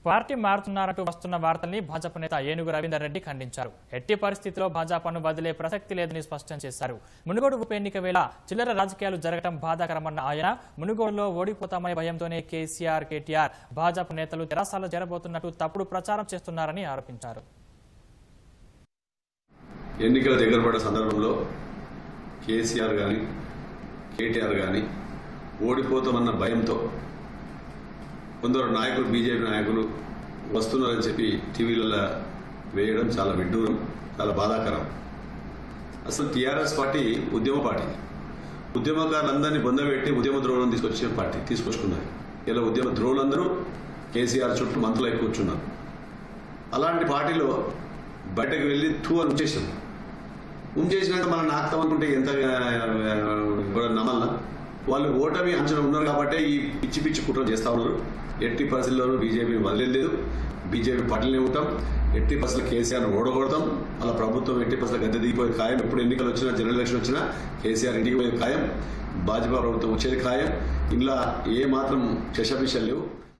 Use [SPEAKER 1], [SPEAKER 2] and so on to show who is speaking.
[SPEAKER 1] party మారుతున్నారంటూ వస్తున్న వార్తల్ని భాజపా నేత ఏనుగు రవీందర్ రెడ్డి ఖండించారు ఎట్టి పరిస్థితిలో భాజపాను వదిలే ప్రసక్తి లేదని స్పష్టం చేశారు మునుగోడు ఉప ఎన్నిక వేళ చిల్లర రాజకీయాలు జరగడం బాధాకరమన్న ఆయన మునుగోడులో ఓడిపోతామనే భయంతోనే కేసీఆర్ కేటీఆర్ భాజపా నేతలు తెరాసాలో చేరబోతున్నట్టు తప్పుడు ప్రచారం చేస్తున్నారని ఆరోపించారు
[SPEAKER 2] ఎన్నికల దగ్గర పడ్డ సందర్భంలో కేసీఆర్ కానీ కేటీఆర్ కానీ ఓడిపోతామన్న భయంతో కొందరు నాయకులు బీజేపీ నాయకులు వస్తున్నారని చెప్పి టీవీలలో వేయడం చాలా విడ్డూరం చాలా బాధాకరం అసలు టీఆర్ఎస్ పార్టీ ఉద్యమ పార్టీ ఉద్యమకారులందరినీ బొందబెట్టి ఉద్యమ ద్రోహులను తీసుకొచ్చిన పార్టీ తీసుకొచ్చుకున్నది ఇలా ఉద్యమ ద్రోహులందరూ కేసీఆర్ చుట్టూ మంత్రులై కూర్చున్నారు అలాంటి పార్టీలో బయటకు వెళ్ళి టూ అని ఉంచేసాం ఉంచేసినాక మనం నాకుతాం అనుకుంటే ఎంత కూడా నమ్మల్లా వాళ్ళు ఓటమి అంచనా ఉన్నారు కాబట్టి ఈ పిచ్చి పిచ్చి కుట్రలు చేస్తా ఉన్నారు ఎట్టి పరిస్థితుల్లోనూ బీజేపీని వదిలేదు బీజేపీ పట్లనే ఉంటాం ఎట్టి పరిస్థితులు కేసీఆర్ ఓడగొడతాం అలా ప్రభుత్వం ఎట్టి పరిస్థితులు గద్దె దిగిపోయే ఖాయం ఎప్పుడు ఎన్నికలు వచ్చినా జనరల్ ఎలక్షన్ వచ్చినా కేసీఆర్ ఇంటికి పోయే ఖాయం భాజపా ప్రభుత్వం వచ్చేది ఖాయం ఇలా ఏ మాత్రం శశభిషలు లేవు